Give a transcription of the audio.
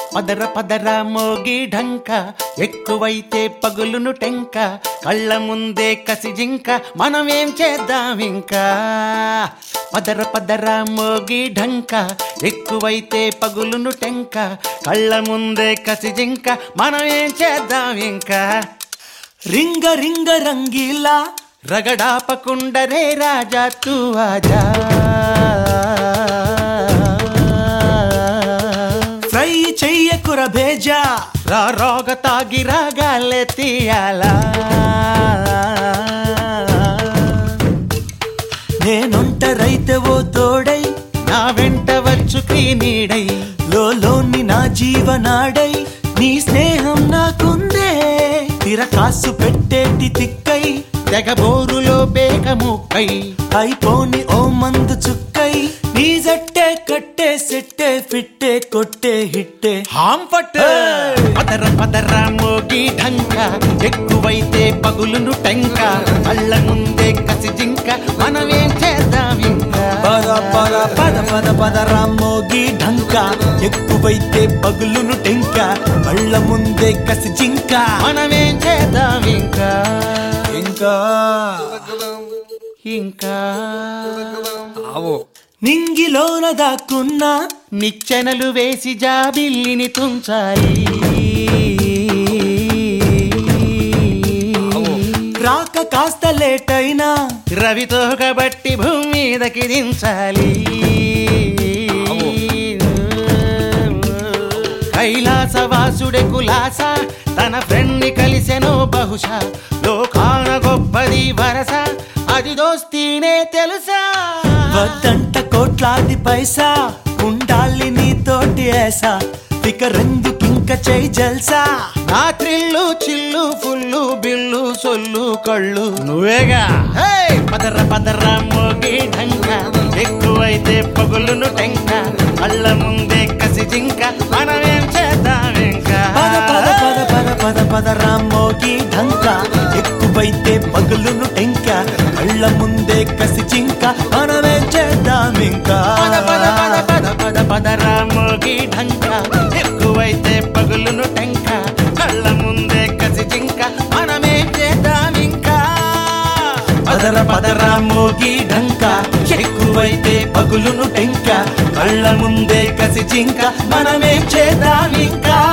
పదర పదర మోగి ఢంక ఎక్కువైతే పగులును టెంక కళ్ళ ముందే కసి జింక మనమేం చేద్దాం ఇంకా పదర పదర మోగి ఢంక ఎక్కువైతే పగులును టెంక కళ్ళ ముందే కసి జింక మనమేం చేద్దాం ఇంకా రింగ రింగ రంగీలా రగడాపకుండ రే రాజా తూ ఆజా ఫ్రై చెయ్యకుర భేజా రా రోగ తాగి రాగాలే తీయాలా నేనొంటరైతే ఓ తోడై నా వెంట వచ్చు క్రీనీడై లోని నా జీవనాడై నీ స్నేహం నాకుందే తిరకాసు పెట్టేటి తిక్కై తెగబోరులో బేగముక్కై అయిపోని ఓ మందు చుక్కై నీ జట్టే కట్టే సెట్టే ఫిట్టే కొట్టే హిట్టే హాంపట్ పదర పదర మోగి ఢంక ఎక్కువైతే పగులును టెంక కళ్ళ ముందే కసి జింక మనమేం చేద్దాం ఇంకా పద పద పద పద పద రామోగి ఢంక ఎక్కువైతే పగులును టెంక కళ్ళ ముందే కసి జింక మనమేం చేద్దాం ఇంకా ఇంకా ఇంకా నింగిలోన దాక్కున్నా నిచ్చెనలు వేసి జాబిల్లిని తుంచాలి రాక కాస్త లేట్ అయినా రవితో కబట్టి భూమి మీదకి దించాలి కైలాసవాసుడే కులాస తన ఫ్రెండ్ ని కలిసెనో బహుశా లోకాన గొప్పది వరస అది దోస్తీనే తెలుసా వద్దంట కోట్లాది పైసా ఉండాలి నీతోటి ఏసా ఇక రెందుకింక చేయి జల్సా నా త్రిల్లు చిల్లు ఫుల్లు బిల్లు సొల్లు కళ్ళు నువ్వేగా హే! పదర పదర మోగి ఢంక ఎక్కువైతే పగులును టెంక కళ్ళ ముందే కసి జింక మనమేం చేద్దాం ఇంకా పద పద పద పద పద పద రామోగి ఢంక ఎక్కువైతే పగులును టెంక కళ్ళ ముందే కసి చింక మనమే చేద్దాం ఇంకా పద పద పద పద పద పద రామోగి ఢంక ఎక్కువైతే పగులును టెంక కళ్ళ ముందే కసి జింక మనమేం చేద్దాం ఇంకా పదర పదర మోగి ఢంక ఎక్కువైతే పగులును టెంక కళ్ళ ముందే కసి చింక మనమే చేద్దాం ఇంకా